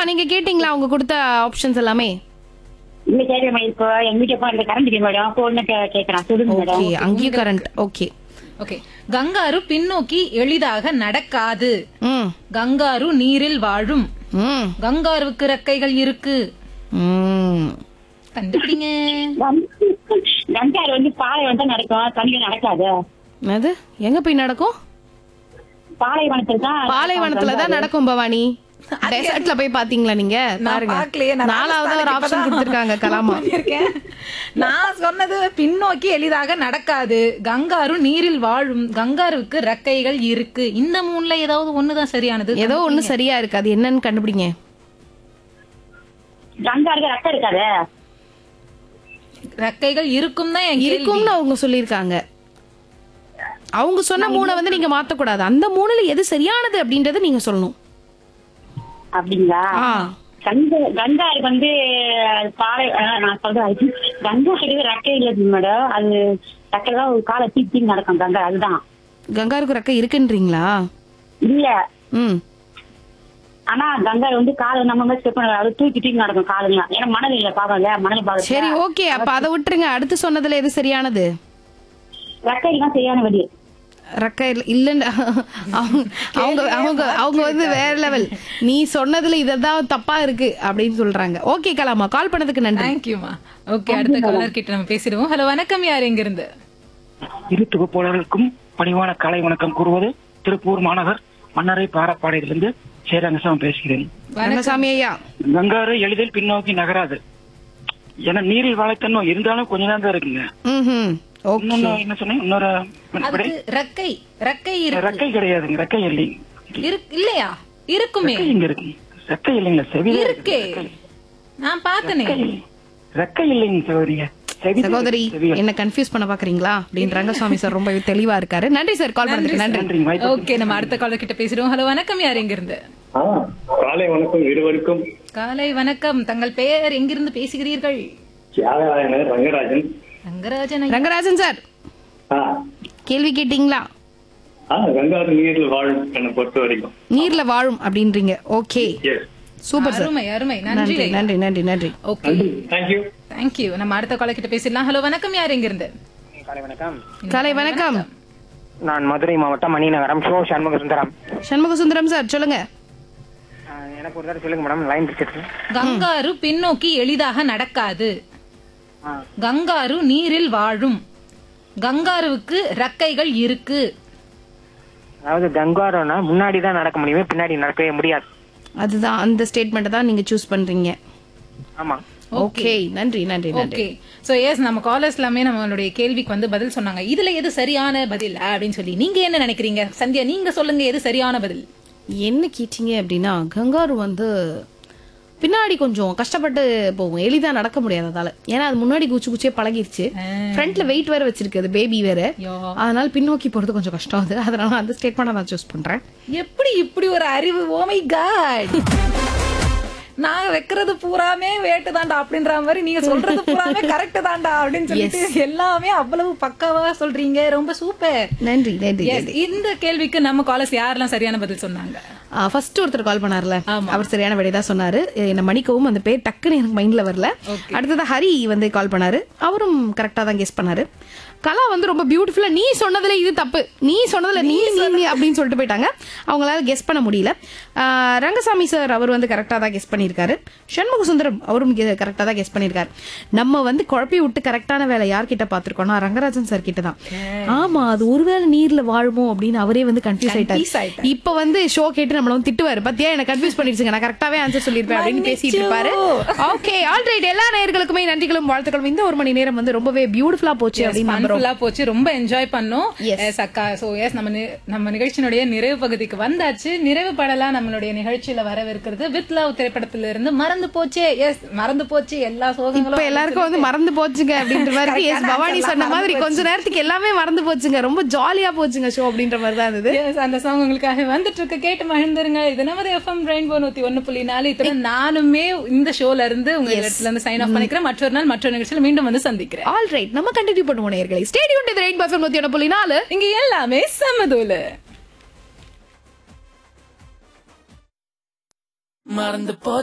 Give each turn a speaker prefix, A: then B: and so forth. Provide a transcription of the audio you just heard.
A: நீங்க கேட்டீங்களா அவங்க கொடுத்த ஆப்ஷன்ஸ் எல்லாமே
B: இல்ல கேட்கறேன் இப்போ எங்க வீட்டுல இப்ப இந்த கரண்ட் இருக்கு மேடம் அப்போ ஒண்ணு கே- கேட்கறேன் சொல்லுங்க மேடம்
A: ஓகே அங்கேயும் கரண்ட் ஓகே
C: ஓகே கங்காரு பின்னோக்கி எளிதாக நடக்காது
A: ம்
C: கங்காரு நீரில் வாழும்
A: ம்
C: கங்காருவுக்கு ரெக்கைகள் இருக்கு
A: ம்
C: கண்டுபிடிங்க
B: கங்காரு வந்து பாலை வந்து நடக்கும் தண்ணியில நடக்காது
A: அது எங்க போய் நடக்கும்
B: பாலைவனத்துல தான்
A: பாலைவனத்துல தான் நடக்கும் பவானி டெசர்ட்ல போய் பாத்தீங்களா நீங்க
C: நான்
A: பாருங்க
C: பார்க்கலையே, நான்
A: நாலாவது ஒரு
C: ராஜஸ்தானுக்கு
A: ஆப்ஷன்
C: இப்பதான்
A: கொடுத்திருக்காங்க கலாமா
C: பண்ணியிருக்கேன். நான் சொன்னது பின்னோக்கி எளிதாக நடக்காது கங்காரு நீரில் வாழும் கங்காருவுக்கு ரெக்கைகள் இருக்கு இந்த மூணுல ஏதாவது ஒண்ணுதான் சரியானது
A: ஏதோ ஒண்ணு சரியா இருக்கு அது என்னன்னு கண்டுபிடிங்க
B: கங்காருக்கு ரத்தம் இருக்காது
C: ரெக்கைகள் இருக்கும் தான் என் கேள்வி.
A: இருக்கும்னு அவங்க சொல்லியிருக்காங்க அவங்க சொன்ன மூணை வந்து நீங்க மாத்தக்கூடாது அந்த மூணுல எது சரியானது அப்படின்றத நீங்க சொல்லணும்
B: அப்படிங்களா
A: ஆ
B: கங்கா கங்காருக்கு வந்து பாலை ஆ, நான் சொல்றேன் கங்கா கிட்ட ரெக்கை இல்லை மேடம் அது ரெக்கை தான் ஒரு காலை தீ தீ நடக்கும் கங்கா அதுதான்
A: கங்காருக்கு ரெக்கை இருக்குன்றீங்களா
B: இல்ல
A: ம்
B: ஆனா கங்கா வந்து காலை நம்ம மாதிரி ஸ்டெப் அது தூக்கி தூக்கி நடக்கும் காலுங்க ஏன்னா மணல் இல்ல பாக்கல மணல் பாக்க
A: சரி ஓகே அப்ப அதை விட்டுருங்க அடுத்து சொன்னதுல எது சரியானது
B: ரெக்கை தான் சரியான வழி
A: ரெக்கை இல்ல- இல்லன்னு அவங்க அவங்க அவங்க அவங்க வந்து வேற லெவல் நீ சொன்னதுல இததான் தப்பா இருக்கு அப்படின்னு சொல்றாங்க ஓகே கலாமா கால் பண்ணதுக்கு நன்றி
C: தேங்க்யூமா ஓகே அடுத்த காலர் கிட்ட நம்ம பேசிடுவோம் ஹலோ வணக்கம் யார் எங்க இருந்து
D: இரு தொகுப்பாளர்களுக்கும் பணிவான காலை வணக்கம் கூறுவது திருப்பூர் மாநகர் மன்னரை பாரப்பாளையத்திலிருந்து சேரங்கசாமி பேசுகிறேன்
A: ரங்கசாமி ஐயா
D: கங்காரு எளிதில் பின்னோக்கி நகராது ஏன்னா நீரில் வாழைத்தன்மை இருந்தாலும் கொஞ்ச நேரம் தான் இருக்குங்க
A: ம் ஓகே
D: இன்னொன்னு என்ன சொன்னேன் இன்னொரு விடை.
C: அதுக்கு ரெக்கை ரெக்கை இருக்கு
D: ரெக்கை கிடையாதுங்க ரெக்கை இல்லை
C: இருக்கு- இல்லையா இருக்குமே
D: ரெக்கை இங்க இருக்கு ரெக்கை இல்லைங்க செவி
C: இருக்கே நான் பார்த்தனே
D: ரெக்கை இல்லைங்க சகோதரிங்க செவி
A: சகோதரி
D: செவி
A: என்ன கன்ஃபியூஸ் பண்ண பாக்குறீங்களா அப்படின்னு ரங்கசாமி சார் ரொம்ப தெளிவா இருக்காரு நன்றி சார் கால் பண்ணதுக்கு நன்றி
D: நன்றிங்க வாய்ப்பு
C: ஓகே நம்ம அடுத்த காலர் கிட்ட பேசிடுவோம் ஹலோ வணக்கம் யார் எங்க இருந்து
E: ஆ, காலை வணக்கம் இருவருக்கும்
C: காலை வணக்கம் தங்கள் பெயர் எங்கிருந்து பேசுகிறீர்கள்
E: தியாகராயனர் ரங்கராஜன்
C: ரங்கராஜன் ஐயா.
A: ரங்கராஜன் சார்
E: ஆ,
A: கேள்வி கேட்டீங்களா
E: ஆ, கங்காரு நீரில் வாழும் என்னை பொறுத்த வரைக்கும்
A: நீர்ல வாழும் அப்படின்றீங்க ஓகே
E: எஸ்
A: சூப்பர் சார்
C: அருமை அருமை நன்றி
A: நன்றி
C: ஐயா.
A: நன்றி நன்றி நன்றி
C: ஓகே
E: தேங்க்யூ
C: தேங்க்யூ நம்ம அடுத்த காலர் கிட்ட பேசிடலாம் ஹலோ வணக்கம் யார் எங்க இருந்து
F: காலை வணக்கம்
A: காலை வணக்கம்
F: நான் மதுரை மாவட்டம் மணிநகரம் ஷோ சண்முக சுந்தரம்
A: சண்முக சுந்தரம் சார் சொல்லுங்க
F: ஆஹ் எனக்கு ஒரு தடவை சொல்லுங்க மேடம் லைன் பிடிச்சிருக்கு
C: கங்காரு பின்னோக்கி எளிதாக நடக்காது கங்காரு நீரில் வாழும் கங்காருவுக்கு ரெக்கைகள் இருக்கு
F: அதாவது கங்காரோனா முன்னாடி தான் நடக்க முடியுமே பின்னாடி நடக்கவே முடியாது
A: அதுதான் அந்த ஸ்டேட்மெண்ட் தான் நீங்க சூஸ் பண்றீங்க
F: ஆமா
A: ஓகே நன்றி நன்றி நன்றி
C: ஓகே சோ எஸ் நம்ம காலர்ஸ் எல்லாமே நம்மளுடைய கேள்விக்கு வந்து பதில் சொன்னாங்க இதுல எது சரியான பதில் அப்படின்னு சொல்லி நீங்க என்ன நினைக்கிறீங்க சந்தியா நீங்க சொல்லுங்க எது சரியான பதில்
A: என்ன கேட்டீங்க அப்படின்னா கங்காரு வந்து பின்னாடி கொஞ்சம் கஷ்டப்பட்டு போகும் எளிதா நடக்க முடியாது அதால ஏன்னா அது முன்னாடி குச்சி குச்சியே பழகிருச்சு ஃப்ரண்ட்ல வெயிட் வேற வச்சிருக்கு அது பேபி வேற
C: யோ.
A: அதனால பின்னோக்கி போறது கொஞ்சம் கஷ்டம் அது அதனால அந்த ஸ்டேட்மெண்ட் நான் சூஸ் பண்றேன்
C: எப்படி இப்படி ஒரு அறிவு ஓமை காட் நான் வைக்கிறது பூராமே வேட்டு தாண்டா அப்படின்ற மாதிரி நீங்க சொல்றது பூராமே கரெக்ட் தாண்டா அப்படின்னு சொல்லிட்டு எல்லாமே அவ்வளவு பக்காவா சொல்றீங்க ரொம்ப சூப்பர்
A: நன்றி நன்றி
C: Yes, இந்த கேள்விக்கு நம்ம காலர்ஸ் யாரெல்லாம் சரியான பதில் சொன்னாங்க
A: ஃபர்ஸ்ட் ஒருத்தர் கால் பண்ணார்ல அவர் சரியான விடை தான் சொன்னாரு என்ன மணிக்கவும் அந்த பேர் டக்குன்னு எனக்கு மைண்ட்ல வரல அடுத்தது ஹரி வந்து கால் பண்ணாரு அவரும் கரெக்டா தான் கெஸ் பண்ணாரு கலா வந்து ரொம்ப பியூட்டிஃபுல்லா நீ சொன்னதுல இது தப்பு நீ சொன்னதுல நீ நீ நீ அப்படின்னு சொல்லிட்டு போயிட்டாங்க அவங்களால கெஸ் பண்ண முடியல ஆஹ் ரங்கசாமி சார் அவர் வந்து கரெக்டா தான் கெஸ் பண்ணியிருக்காரு சண்முக சுந்தரம் அவரும் கரெக்டா தான் கெஸ் பண்ணியிருக்காரு நம்ம வந்து குழப்பி விட்டு கரெக்டான வேலை யார்கிட்ட பார்த்திருக்கோம்னா ரங்கராஜன் சார் கிட்ட தான் ஆமா அது ஒருவேளை நீர்ல வாழுமோ அப்படின்னு அவரே வந்து கன்ஃபியூஸ்
C: Confuse
A: ஆயிட்டாரு
C: ஆயிட்டாரு.
A: இப்ப வந்து ஷோ கேட்டு நம்மள வந்து திட்டுவாரு பத்தியா என்ன கன்ஃபியூஸ் பண்ணிருச்சுங்க நான் கரெக்டாவே ஆன்சர் சொல்லிருப்பேன் அப்படின்னு பேசிட்டு இருப்பாரு ஓகே ஆல்ரைட் எல்லா நேயர்களுக்குமே நன்றிகளும் வாழ்த்துக்களும் இந்த ஒரு மணி நேரம் வந்து ரொம்பவே பியூட்டிஃபுல்லா போச்சு அப்படின்னு நம்புறோம்
C: ஃபன்ஃபுல்லா போச்சு ரொம்ப என்ஜாய் பண்ணோம்
A: Yes.
C: எஸ் அக்கா சோ எஸ் நம்ம நி- நம்ம நிகழ்ச்சியினுடைய நிறைவு பகுதிக்கு வந்தாச்சு நிறைவு படலாம் நம்மளுடைய நிகழ்ச்சியில வரவிருக்கிறது வித் லவ் திரைப்படத்துல இருந்து மறந்து போச்சே எஸ் மறந்து போச்சு எல்லா
A: இப்ப
C: சோகங்களும்
A: எல்லாருக்கும் வந்து மறந்து போச்சுங்க அப்படின்ற மாதிரி எஸ்
C: Correct ஆ
A: பவானி
C: answer
A: சொன்ன
C: எல்லாம்
A: மாதிரி
C: மறந்து
A: கொஞ்ச நேரத்துக்கு எல்லாமே மறந்து போச்சுங்க ரொம்ப ஜாலியா போச்சுங்க ஷோ அப்படின்ற மாதிரி தான் இருந்தது
C: Yes, அந்த சாங் உங்களுக்காக வந்துட்டு இருக்கு கேட்டு மகிழ்ந்துருங்க இது நமது எஃப்எம் ரெயின்போ நூத்தி ஒண்ணு புள்ளி நாலு இத்தனை நானுமே இந்த ஷோல இருந்து உங்க இடத்துல இருந்து சைன் ஆஃப் பண்ணிக்கிறேன் மற்றொரு நாள் மற்றொரு நிகழ்ச்சியில மீண்டும் வந்து சந்திக்கிறேன்
A: ஆல்ரைட் நம்ம கண்டினியூ பண்ணுவோம் நேயர்களை ஸ்டேடியம் ரெயின் பஃபர் நூத்தி ஒன்று புள்ளி நாலு
C: இங்க எல்லாமே சமதூல
G: மறந்து போ